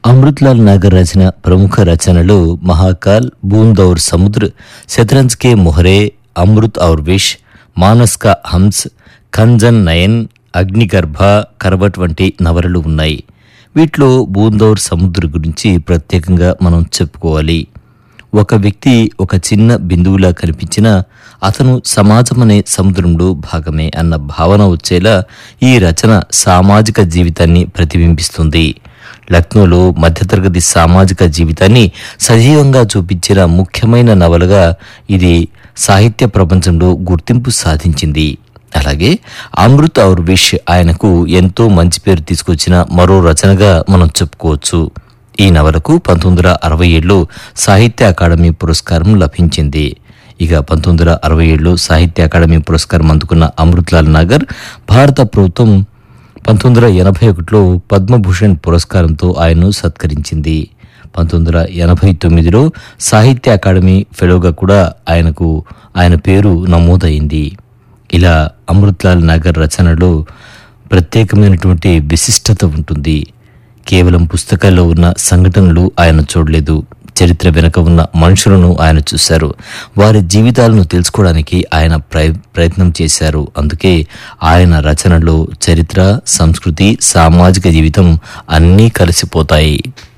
అమృత్లాల్ నాగర్ రాసిన ప్రముఖ రచనలు మహాకాల్ బూందౌర్ సముద్ర శతరంజ్ కే మొహరే అమృత్ ఔర్ విష్ మానస్ కా హంస్ ఖంజన్ నయన్ అగ్నిగర్భ కర్వట్ వంటి నవలలు ఉన్నాయి వీటిలో బూందౌర్ సముద్ర గురించి ప్రత్యేకంగా మనం చెప్పుకోవాలి ఒక వ్యక్తి ఒక చిన్న బిందువులా కనిపించినా అతను సమాజం అనే సముద్రంలో భాగమే అన్న భావన వచ్చేలా ఈ రచన సామాజిక జీవితాన్ని ప్రతిబింబిస్తుంది లక్నోలో మధ్యతరగతి సామాజిక జీవితాన్ని సజీవంగా చూపించిన ముఖ్యమైన నవలగా ఇది సాహిత్య ప్రపంచంలో గుర్తింపు సాధించింది అలాగే అమృత్ ఔర్ విష్ ఆయనకు ఎంతో మంచి పేరు తీసుకొచ్చిన మరో రచనగా మనం చెప్పుకోవచ్చు ఈ నవలకు పంతొమ్మిది వందల అరవై ఏడులో సాహిత్య అకాడమీ పురస్కారం లభించింది ఇక పంతొమ్మిది వందల అరవై ఏడులో సాహిత్య అకాడమీ పురస్కారం అందుకున్న అమృత్లాల్ నాగర్ భారత ప్రభుత్వం పంతొమ్మిది వందల ఎనభై ఒకటిలో పద్మభూషణ్ పురస్కారంతో ఆయన్ను సత్కరించింది పంతొమ్మిది వందల ఎనభై తొమ్మిదిలో సాహిత్య అకాడమీ ఫెలోగా కూడా ఆయనకు ఆయన పేరు నమోదైంది ఇలా అమృత్లాల్ నాగర్ రచనలో ప్రత్యేకమైనటువంటి విశిష్టత ఉంటుంది కేవలం పుస్తకాల్లో ఉన్న సంఘటనలు ఆయన చూడలేదు చరిత్ర వెనుక ఉన్న మనుషులను ఆయన చూశారు వారి జీవితాలను తెలుసుకోవడానికి ఆయన ప్రయ ప్రయత్నం చేశారు అందుకే ఆయన రచనలో చరిత్ర సంస్కృతి సామాజిక జీవితం అన్నీ కలిసిపోతాయి